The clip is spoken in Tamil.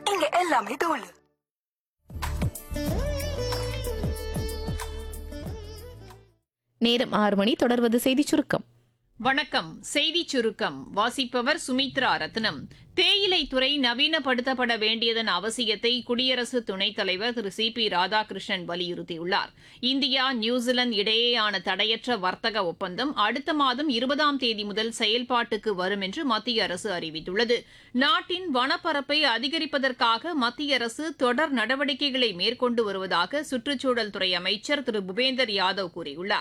இங்க எல்லாமே தோல் நேரம் ஆறு மணி தொடர்வது செய்திச் சுருக்கம் வணக்கம் செய்தி சுருக்கம் வாசிப்பவர் சுமித்ரா ரத்னம் தேயிலை துறை நவீனப்படுத்தப்பட வேண்டியதன் அவசியத்தை குடியரசு துணைத் தலைவர் திரு சி பி ராதாகிருஷ்ணன் வலியுறுத்தியுள்ளார் இந்தியா நியூசிலாந்து இடையேயான தடையற்ற வர்த்தக ஒப்பந்தம் அடுத்த மாதம் இருபதாம் தேதி முதல் செயல்பாட்டுக்கு வரும் என்று மத்திய அரசு அறிவித்துள்ளது நாட்டின் வனப்பரப்பை அதிகரிப்பதற்காக மத்திய அரசு தொடர் நடவடிக்கைகளை மேற்கொண்டு வருவதாக சுற்றுச்சூழல் துறை அமைச்சர் திரு பூபேந்தர் யாதவ் கூறியுள்ளார்